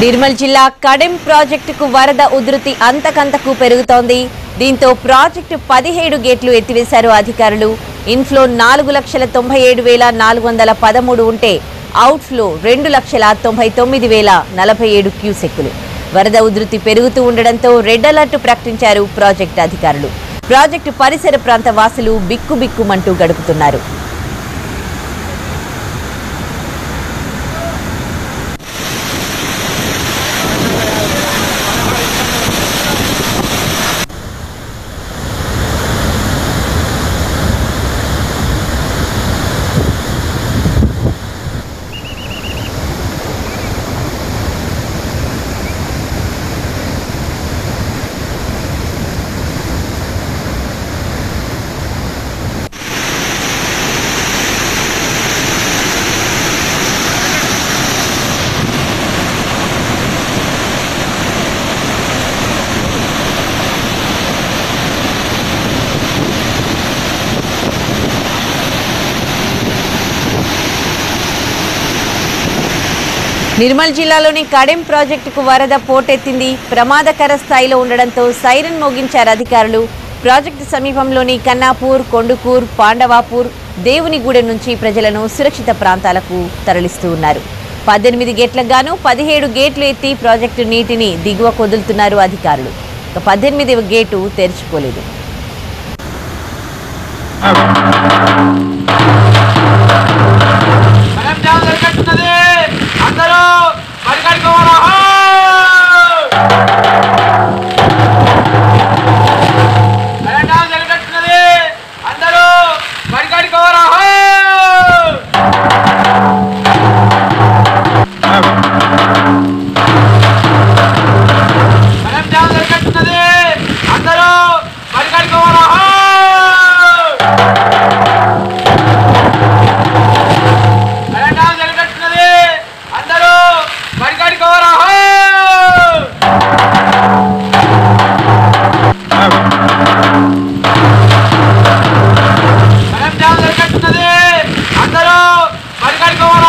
నిర్మల్ జిల్లా కడెం ప్రాజెక్టుకు వరద ఉధృతి అంతకంతకు పెరుగుతోంది దీంతో ప్రాజెక్టు పదిహేడు గేట్లు ఎత్తివేశారు అధికారులు ఇన్ఫ్లో నాలుగు లక్షల తొంభై ఏడు వేల నాలుగు వందల పదమూడు ఉంటే అవుట్ఫ్లో రెండు లక్షల తొంభై తొమ్మిది వేల నలభై ఏడు క్యూసెక్కులు వరద ఉధృతి పెరుగుతూ ఉండడంతో రెడ్ అలర్ట్ ప్రకటించారు ప్రాజెక్టు అధికారులు ప్రాజెక్టు పరిసర ప్రాంత వాసులు బిక్కుబిక్కుమంటూ గడుపుతున్నారు నిర్మల్ జిల్లాలోని కడెం ప్రాజెక్టుకు వరద పోటెత్తింది ప్రమాదకర స్థాయిలో ఉండడంతో సైరన్ మోగించారు అధికారులు ప్రాజెక్టు సమీపంలోని కన్నాపూర్ కొండుకూర్ పాండవాపూర్ దేవునిగూడెం నుంచి ప్రజలను సురక్షిత ప్రాంతాలకు తరలిస్తూ ఉన్నారు పద్దెనిమిది గేట్లకు గాను పదిహేడు గేట్లు ఎత్తి ప్రాజెక్టు నీటిని దిగువ కొదులుతున్నారు అధికారులు ఇక పద్దెనిమిది గేటు తెరుచుకోలేదు మనం ధ్యానం దొరకట్టున్నది అందరూ పరిగెడుకోవాలా మనం ధ్యానం దొరకట్టున్నది అందరూ పరిగెడుకోవాలా మనం ధ్యానం దొరకట్టున్నది అందరూ పరిగెడుకోవాలా తెలంగాణ జరగట్టున్నది అందరూ పరిగెడుకోవాలా తెలంగాణ జరగట్టున్నది అందరూ పరిగెడుకోవాలా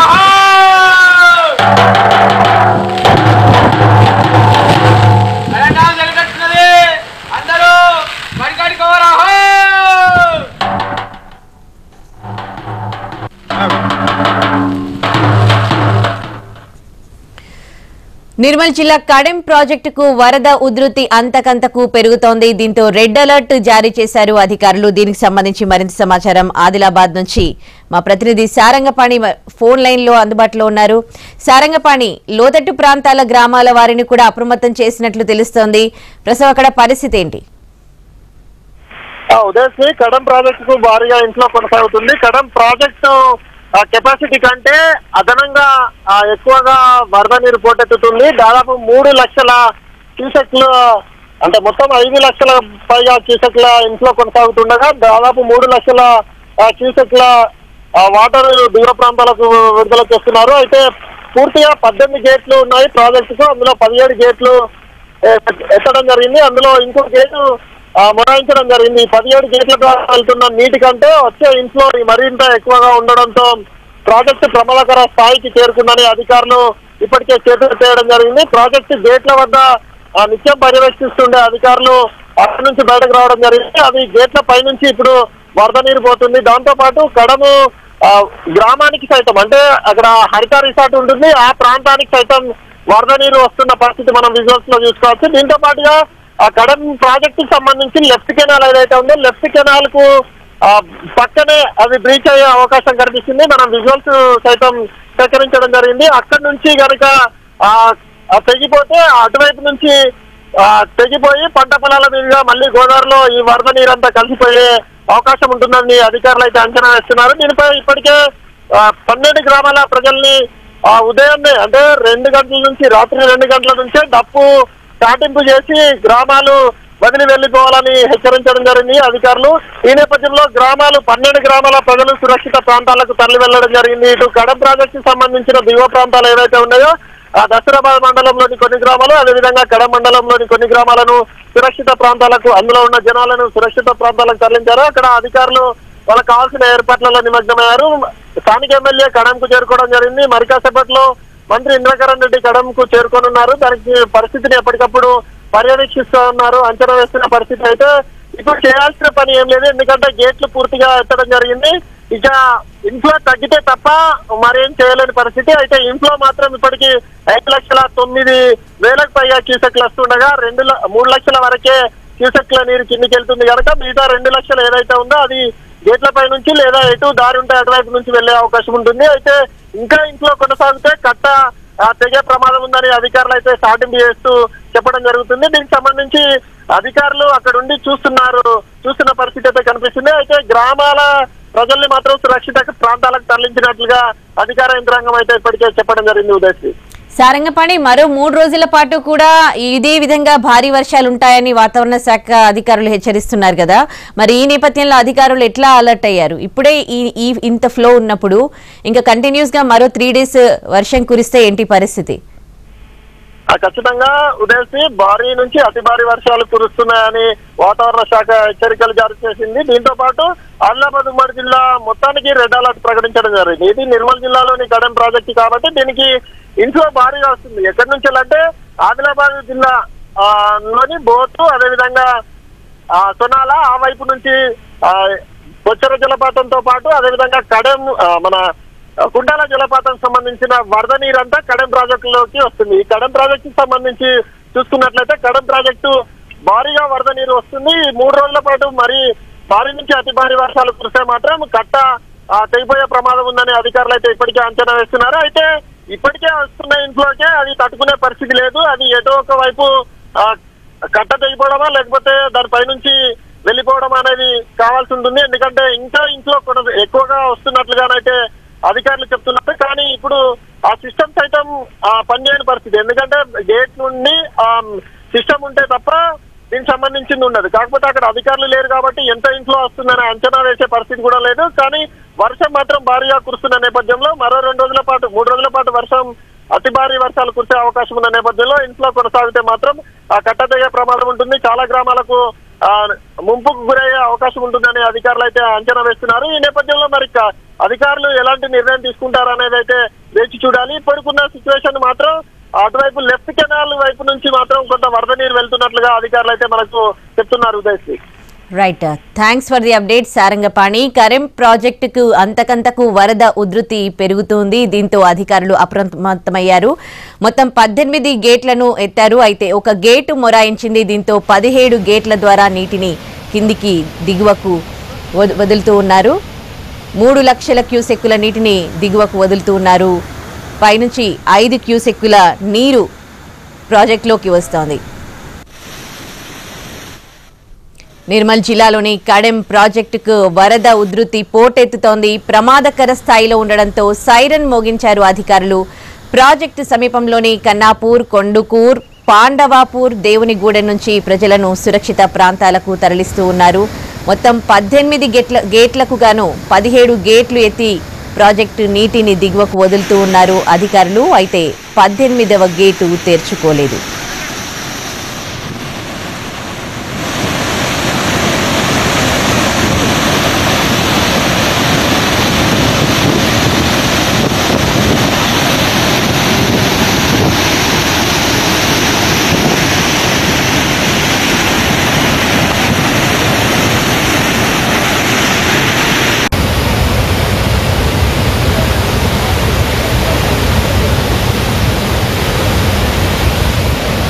తెలంగాణ జరగట్టున్నది అందరూ పరిగెడుకోవాలా నిర్మల్ జిల్లా కడెం ప్రాజెక్టుకు వరద ఉధృతి అంతకంతకు పెరుగుతోంది దీంతో రెడ్ అలర్ట్ జారీ చేశారు అధికారులు దీనికి సంబంధించి మరింత సమాచారం ఆదిలాబాద్ నుంచి మా ప్రతినిధి సారంగపాణి మ- ఫోన్ లైన్ లో అందుబాటులో ఉన్నారు సారంగపాణి లోతట్టు ప్రాంతాల గ్రామాల వారిని కూడా అప్రమత్తం చేసినట్లు తెలుస్తోంది ప్రసవ అక్కడ పరిస్థితి ఏంటి ఆ, ఉదయశ్రీ కడం ప్రాజెక్టు కు భారీగా ఇంట్లో కొనసాగుతుంది కడం ప్రాజెక్టు ఆ, కెపాసిటీ కంటే అదనంగా ఆ, ఎక్కువగా వరద నీరు పోటెత్తుతుంది దాదాపు మూడు లక్షల క్యూసెక్లు అంటే మొత్తం ఐదు లక్షల పైగా క్యూసెక్ల ఇంట్లో కొనసాగుతుండగా దాదాపు మూడు లక్షల ఆ, క్యూసెక్ల ఆ, వాటర్ దూర ప్రాంతాలకు విడుదల చేస్తున్నారు అయితే పూర్తిగా పద్దెనిమిది గేట్లు ఉన్నాయి ప్రాజెక్టుకు అందులో పదిహేడు గేట్లు ఏ- ఎత్తడం జరిగింది అందులో ఇంకో గేటు ఆ, మొరాయించడం జరిగింది ఈ పదిహేడు గేట్ల ద్వారా వెళ్తున్న నీటి కంటే వచ్చే ఇంట్లో మరింత ఎక్కువగా ఉండడంతో ప్రాజెక్టు ప్రమాదకర స్థాయికి చేరుకుందని అధికారులు ఇప్పటికే చేతులు చేయడం జరిగింది ప్రాజెక్టు గేట్ల వద్ద ఆ, నిత్యం పర్యవేక్షిస్తుండే అధికారులు అక్కడి నుంచి బయటకు రావడం జరిగింది అది గేట్ల పైనుంచి ఇప్పుడు వరద నీరు పోతుంది దాంతో పాటు కడము ఆ, గ్రామానికి సైతం అంటే అక్కడ హరిత రిసార్ట్ ఉంటుంది ఆ ప్రాంతానికి సైతం వరద నీరు వస్తున్న పరిస్థితి మనం విజువల్స్ లో చూసుకోవచ్చు దీంతో పాటుగా ఆ కడెం ప్రాజెక్ట్ కి సంబంధించి లెఫ్ట్ కెనాల్ ఏదైతే ఉందో లెఫ్ట్ కెనాల్ కు ఆ, పక్కనే అది బ్రీచ్ అయ్యే అవకాశం కనిపిస్తుంది మనం విజువల్స్ సైతం సేకరించడం జరిగింది అక్కడి నుంచి కనుక ఆ ఆ తెగిపోతే అటువైపు నుంచి ఆ, తెగిపోయి పంట పొలాల మీదుగా మళ్ళీ గోదావరిలో ఈ వరద నీరంతా కలిసిపోయే అవకాశం ఉంటుందని అధికారులు అయితే అంచనా వేస్తున్నారు దీనిపై ఇప్పటికే ఆ, పన్నెండు గ్రామాల ప్రజల్ని ఆ, ఉదయాన్నే అంటే రెండు గంటల నుంచి రాత్రి రెండు గంటల నుంచే డప్పు చాటింపు చేసి గ్రామాలు వదిలి వెళ్లిపోవాలని హెచ్చరించడం జరిగింది అధికారులు ఈ నేపథ్యంలో గ్రామాలు పన్నెండు గ్రామాల ప్రజలు సురక్షిత ప్రాంతాలకు తరలి వెళ్లడం జరిగింది ఇటు కడం ప్రాజెక్టు సంబంధించిన దిగువ ప్రాంతాలు ఏవైతే ఉన్నాయో ఆ దసరాబాద్ మండలంలోని కొన్ని గ్రామాలు అదేవిధంగా కడ మండలంలోని కొన్ని గ్రామాలను సురక్షిత ప్రాంతాలకు అందులో ఉన్న జనాలను సురక్షిత ప్రాంతాలకు తరలించారు అక్కడ అధికారులు వాళ్ళకి కావాల్సిన ఏర్పాట్లలో నిమగ్నమయ్యారు స్థానిక ఎమ్మెల్యే కడంకు చేరుకోవడం జరిగింది మరి కాసేపట్లో మంత్రి ఇంద్రకరణ్ రెడ్డి కడంకు చేరుకోనున్నారు దానికి పరిస్థితిని ఎప్పటికప్పుడు పర్యవేక్షిస్తూ ఉన్నారు అంచనా వేస్తున్న పరిస్థితి అయితే ఇప్పుడు చేయాల్సిన పని ఏం లేదు ఎందుకంటే గేట్లు పూర్తిగా ఎత్తడం జరిగింది ఇక ఇంట్లో తగ్గితే తప్ప మరేం చేయలేని పరిస్థితి అయితే ఇంట్లో మాత్రం ఇప్పటికి ఐదు లక్షల తొమ్మిది వేలకు పైగా క్యూసెక్లు వస్తుండగా రెండు ల- మూడు లక్షల వరకే క్యూసెక్ల నీరు కిందికి వెళ్తుంది కనుక మిగతా రెండు లక్షలు ఏదైతే ఉందో అది గేట్ల పై నుంచి లేదా ఎటు దారి ఉంటే అటువైపు నుంచి వెళ్లే అవకాశం ఉంటుంది అయితే ఇంకా ఇంట్లో కొనసాగితే కట్ట ఆ, తెగే ప్రమాదం ఉందని అధికారులు అయితే సాటింపు చేస్తూ చెప్పడం జరుగుతుంది దీనికి సంబంధించి అధికారులు అక్కడ ఉండి చూస్తున్నారు చూస్తున్న పరిస్థితి అయితే కనిపిస్తుంది అయితే గ్రామాల ప్రజల్ని మాత్రం సురక్షిత ప్రాంతాలకు తరలించినట్లుగా అధికార యంత్రాంగం అయితే ఇప్పటికే చెప్పడం జరిగింది ఉదయశ్రీ సారంగపాణి మరో మూడు రోజుల పాటు కూడా ఇదే విధంగా భారీ వర్షాలు ఉంటాయని వాతావరణ శాఖ అధికారులు హెచ్చరిస్తున్నారు కదా మరి ఈ నేపథ్యంలో అధికారులు ఎట్లా అలర్ట్ అయ్యారు ఇప్పుడే ఈ ఈ ఇంత ఫ్లో ఉన్నప్పుడు ఇంకా కంటిన్యూస్ గా మరో త్రీ డేస్ వర్షం కురిస్తే ఏంటి పరిస్థితి ఆ, ఖచ్చితంగా ఉదయశ్రీ భారీ నుంచి అతి భారీ వర్షాలు కురుస్తున్నాయని వాతావరణ శాఖ హెచ్చరికలు జారీ చేసింది దీంతో పాటు ఆదిలాబాద్ ఉమ్మడి జిల్లా మొత్తానికి రెడ్ అలర్ట్ ప్రకటించడం జరిగింది ఇది నిర్మల్ జిల్లాలోని కడెం ప్రాజెక్టు కాబట్టి దీనికి ఇంట్లో భారీగా వస్తుంది ఎక్కడి నుంచి అంటే ఆదిలాబాద్ జిల్లా ఆ, లోని బోతు అదేవిధంగా ఆ సొనాల ఆ వైపు నుంచి ఆ బొచ్చర జలపాతంతో పాటు అదేవిధంగా కడెం ఆ, మన కుండాల జలపాతం సంబంధించిన వరద నీరంతా కడెం ప్రాజెక్టులోకి వస్తుంది ఈ కడెం ప్రాజెక్టు సంబంధించి చూసుకున్నట్లయితే కడెం ప్రాజెక్టు భారీగా వరద నీరు వస్తుంది ఈ మూడు రోజుల పాటు మరి భారీ నుంచి అతి భారీ వర్షాలు కురిస్తే మాత్రం కట్ట ఆ, తెగిపోయే ప్రమాదం ఉందని అధికారులు అయితే ఇప్పటికే అంచనా వేస్తున్నారు అయితే ఇప్పటికే వస్తున్న ఇంట్లోకే అది తట్టుకునే పరిస్థితి లేదు అది ఎటో ఒక వైపు ఆ, కట్ట తెగిపోవడమా లేకపోతే దానిపై నుంచి వెళ్ళిపోవడం అనేది కావాల్సి ఉంటుంది ఎందుకంటే ఇంకా ఇంట్లో కొన ఎక్కువగా వస్తున్నట్లుగానైతే అధికారులు చెప్తున్నారు కానీ ఇప్పుడు ఆ సిస్టమ్ సైతం ఆ, పనిచేయని పరిస్థితి ఎందుకంటే గేట్ నుండి ఆ సిస్టమ్ ఉంటే తప్ప దీనికి సంబంధించింది ఉండదు కాకపోతే అక్కడ అధికారులు లేరు కాబట్టి ఎంత ఇంట్లో వస్తుందని అంచనా వేసే పరిస్థితి కూడా లేదు కానీ వర్షం మాత్రం భారీగా కురుస్తున్న నేపథ్యంలో మరో రెండు రోజుల పాటు మూడు రోజుల పాటు వర్షం అతి భారీ వర్షాలు కురిసే అవకాశం ఉన్న నేపథ్యంలో ఇంట్లో కొనసాగితే మాత్రం ఆ కట్ట తెగే ప్రమాదం ఉంటుంది చాలా గ్రామాలకు ఆ, ముంపుకు గురయ్యే అవకాశం ఉంటుందని అధికారులు అయితే అంచనా వేస్తున్నారు ఈ నేపథ్యంలో మరి క- అధికారులు ఎలాంటి నిర్ణయం తీసుకుంటారు అనేది అయితే వేచి చూడాలి ఇప్పటికున్న సిచ్యువేషన్ మాత్రం అటువైపు లెఫ్ట్ కెనాల్ వైపు నుంచి మాత్రం కొంత వరద నీరు వెళ్తున్నట్లుగా అధికారులు అయితే మనకు చెప్తున్నారు Udayashri right thanks for the update Sarangapani కరెం ప్రాజెక్టుకు అంతకంతకు వరద ఉధృతి పెరుగుతుంది దీంతో అధికారులు అప్రమత్తమయ్యారు మొత్తం పద్దెనిమిది గేట్లను ఎత్తారు అయితే ఒక గేటు మొరాయించింది దీంతో పదిహేడు గేట్ల ద్వారా నీటిని కిందికి దిగువకు వద- వదులుతూ ఉన్నారు మూడు లక్షల క్యూసెక్కుల నీటిని దిగువకు వదులుతూ ఉన్నారు పైనుంచి ఐదు క్యూసెక్కుల నీరు ప్రాజెక్టులోకి వస్తోంది నిర్మల్ జిల్లాలోని కడెం ప్రాజెక్టుకు వరద ఉధృతి పోటెత్తుతోంది ప్రమాదకర స్థాయిలో ఉండడంతో సైరన్ మోగించారు అధికారులు ప్రాజెక్టు సమీపంలోని కన్నాపూర్ కొండుకూర్ పాండవాపూర్ దేవునిగూడెం నుంచి ప్రజలను సురక్షిత ప్రాంతాలకు తరలిస్తూ ఉన్నారు మొత్తం పద్దెనిమిది గేట్ల గేట్లకు గాను పదిహేడు గేట్లు ఎత్తి ప్రాజెక్టు నీటిని దిగువకు వదులుతూ ఉన్నారు అధికారులు అయితే పద్దెనిమిదవ గేటు తెరుచుకోలేదు